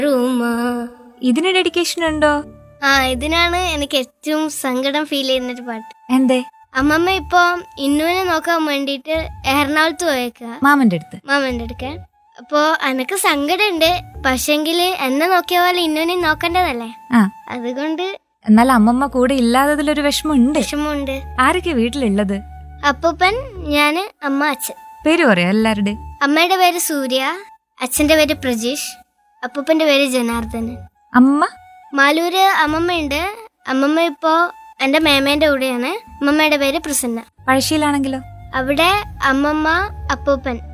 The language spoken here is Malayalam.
റൂമാ ഇതിന് ഡെഡിക്കേഷൻ ഉണ്ടോ ആ ഇതിനാണ് എനിക്ക് ഏറ്റവും സങ്കടം ഫീൽ ചെയ്യുന്നൊരു പാട്ട് എന്തേ അമ്മമ്മ ഇപ്പൊ ഇന്നുവിനെ നോക്കാൻ വേണ്ടിയിട്ട് എറണാകുളത്ത് പോയേക്ക മാമന്റെ അടുത്ത് മാമന്റെ അടുക്കാൻ അപ്പോ എനക്ക് സങ്കടമുണ്ട് പക്ഷെങ്കില് എന്നെ നോക്കിയ പോലെ ഇന്നുവിനെ നോക്കണ്ടതല്ലേ ആ അതുകൊണ്ട് എന്നാൽ അമ്മമ്മ കൂടെ ഇല്ലാത്തതിലൊരു വിഷമമുണ്ട് വിഷമമുണ്ട് ആരൊക്കെ വീട്ടിലുള്ളത് അപ്പൂപ്പൻ ഞാന് അമ്മ അച്ഛൻ പേര് പറയാം എല്ലാവരുടെ അമ്മയുടെ പേര് സൂര്യ അച്ഛന്റെ പേര് പ്രജീഷ് അപ്പൂപ്പന്റെ പേര് ജനാർദ്ദനൻ അമ്മ മാലൂര് അമ്മമ്മയുണ്ട് അമ്മമ്മ ഇപ്പോ എന്റെ മേമേന്റെ കൂടെയാണ് അമ്മമ്മയുടെ പേര് പ്രസന്ന പഴശ്ശിയിലാണെങ്കിലോ അവിടെ അമ്മമ്മ അപ്പൂപ്പൻ